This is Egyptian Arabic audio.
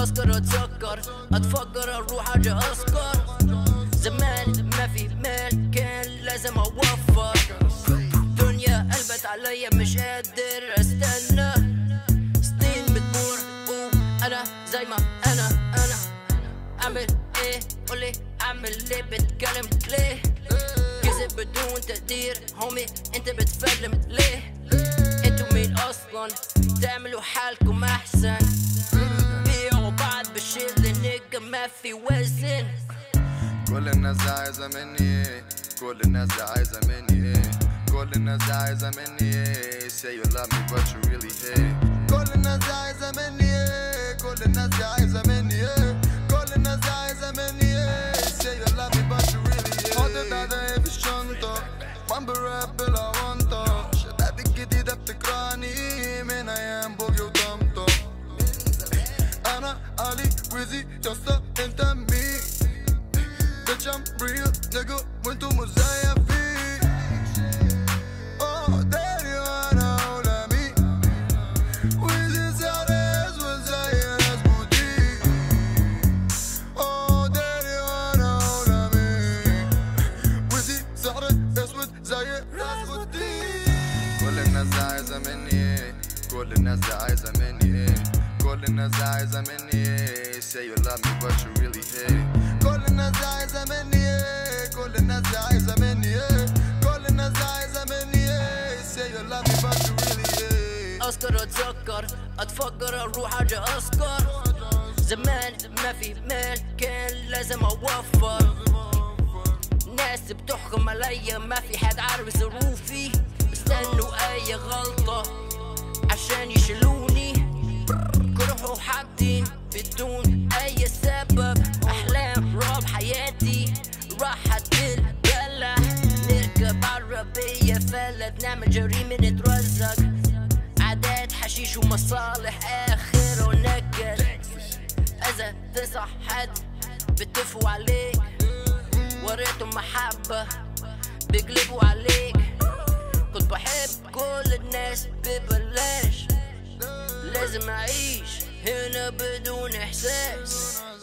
اسكر اتسكر اتفكر اروح اجي اسكر زمان ما في مال كان لازم اوفر دنيا قلبت عليا مش قادر استنى سنين بتمر وانا زي ما انا انا اعمل ايه قولي اعمل ليه بتكلم ليه كذب بدون تقدير هومي انت بتفلم ليه انتوا مين اصلا تعملوا حالكم احسن بيعوا بعض بالشيل نيجا ما في وزن كل الناس دي عايزة مني ايه كل الناس دي عايزة مني ايه كل الناس دي عايزة مني ايه say you love me but you really hate كل الناس دي عايزة مني ايه كل الناس دي عايزة مني ايه كل الناس دي عايزة مني ايه say you love me but you really hate حاطط ايدي في الشنطة بامب راب بالاونطة شباب الجديدة بتكرهني من ايام بوجي وطمطم انا علي ويزي يسطا انت مين bitch I'm real nigga وانتو مزيفين اه داري وانا اولى مين ويزي سعر اسود زي ناس بوتيك اه داري وانا اولى مين ويزي سعر اسود زي ناس بوتيك كل الناس دي عايزة مني ايه كل الناس دي عايزة مني ايه كل الناس دي عايزة مني ايه say you love me but you really hate كل الناس دي عايزة مني ايه كل الناس دي عايزة مني ايه كل الناس دي عايزة مني ايه say you love me but you really hate اسكر اتسكر اتفكر اروح اجي اسكر زمان ما في مال كان لازم اوفر ناس بتحكم عليا ما في حد عارف ظروفي استنوا اي غلطة عشان يشيلوني كرهوا حاطين بدون اي سبب احلام راب حياتي راحت بالبلة نركب عربية فلت نعمل جريمة نترزق عادات حشيش ومصالح اخر ونكد اذا تنصح حد بتفوا عليك وريتهم محبة بيقلبوا عليك كنت بحب كل الناس ببلاش لازم اعيش هنا بدون احساس